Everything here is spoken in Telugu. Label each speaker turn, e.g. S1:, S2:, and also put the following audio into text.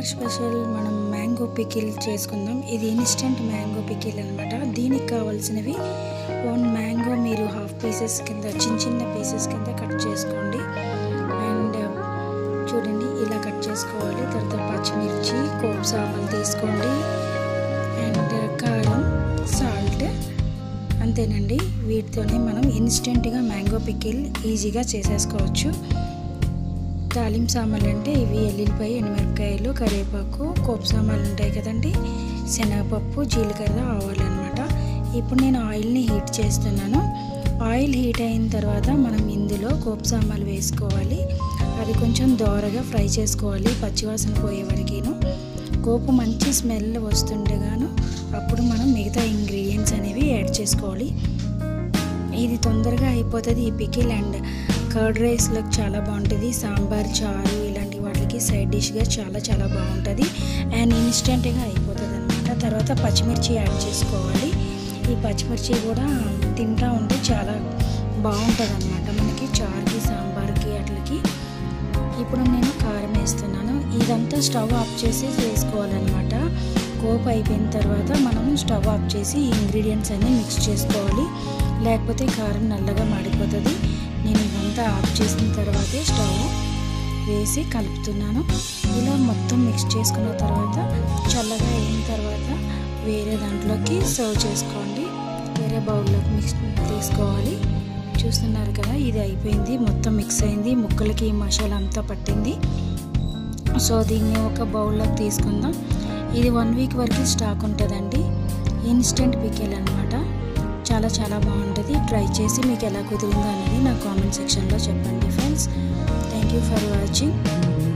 S1: సమ్మర్ స్పెషల్ మనం మ్యాంగో పికిల్ చేసుకుందాం ఇది ఇన్స్టెంట్ మ్యాంగో పికిల్ అనమాట దీనికి కావాల్సినవి వన్ మ్యాంగో మీరు హాఫ్ పీసెస్ కింద చిన్న చిన్న పీసెస్ కింద కట్ చేసుకోండి అండ్ చూడండి ఇలా కట్ చేసుకోవాలి తర్వాత పచ్చిమిర్చి కోప్ సామాన్ తీసుకోండి అండ్ కారం సాల్ట్ అంతేనండి వీటితోనే మనం ఇన్స్టెంట్గా మ్యాంగో పికిల్ ఈజీగా చేసేసుకోవచ్చు తాలిం సామాన్లు అంటే ఇవి ఎల్లుల్లిపాయ ఎండుమిరపకాయలు కరివేపాకు కోపు సామాన్లు ఉంటాయి కదండి శనగపప్పు జీలకర్ర ఆవాలు అనమాట ఇప్పుడు నేను ఆయిల్ని హీట్ చేస్తున్నాను ఆయిల్ హీట్ అయిన తర్వాత మనం ఇందులో కోపు సామాన్లు వేసుకోవాలి అది కొంచెం దోరగా ఫ్రై చేసుకోవాలి పచ్చివాసన పోయే వరకేను కోపు మంచి స్మెల్ వస్తుండగాను అప్పుడు మనం మిగతా ఇంగ్రీడియంట్స్ అనేవి యాడ్ చేసుకోవాలి ఇది తొందరగా అయిపోతుంది ఈ పికిల్ అండ్ కర్డ్ రైస్లోకి చాలా బాగుంటుంది సాంబార్ చారు ఇలాంటి వాటికి సైడ్ డిష్గా చాలా చాలా బాగుంటుంది అండ్ ఇన్స్టెంట్గా అయిపోతుంది అనమాట తర్వాత పచ్చిమిర్చి యాడ్ చేసుకోవాలి ఈ పచ్చిమిర్చి కూడా తింటా ఉంటే చాలా బాగుంటుంది అనమాట మనకి చారుకి సాంబార్కి అట్లకి ఇప్పుడు నేను కారం వేస్తున్నాను ఇదంతా స్టవ్ ఆఫ్ చేసి వేసుకోవాలన్నమాట కోప్ అయిపోయిన తర్వాత మనం స్టవ్ ఆఫ్ చేసి ఇంగ్రీడియంట్స్ అన్నీ మిక్స్ చేసుకోవాలి లేకపోతే కారం నల్లగా మాడిపోతుంది నేను ఇదంతా ఆఫ్ చేసిన తర్వాతే స్టవ్ వేసి కలుపుతున్నాను ఇలా మొత్తం మిక్స్ చేసుకున్న తర్వాత చల్లగా అయిన తర్వాత వేరే దాంట్లోకి సర్వ్ చేసుకోండి వేరే బౌల్లోకి మిక్స్ తీసుకోవాలి చూస్తున్నారు కదా ఇది అయిపోయింది మొత్తం మిక్స్ అయింది ముక్కలకి ఈ మసాలా అంతా పట్టింది సో దీన్ని ఒక బౌల్లోకి తీసుకుందాం ఇది వన్ వీక్ వరకు స్టాక్ ఉంటుందండి ఇన్స్టెంట్ పికెల్ అనమాట చాలా చాలా బాగుంటుంది ట్రై చేసి మీకు ఎలా కుదిరిందో అనేది నా కామెంట్ సెక్షన్లో చెప్పండి friends thank you for watching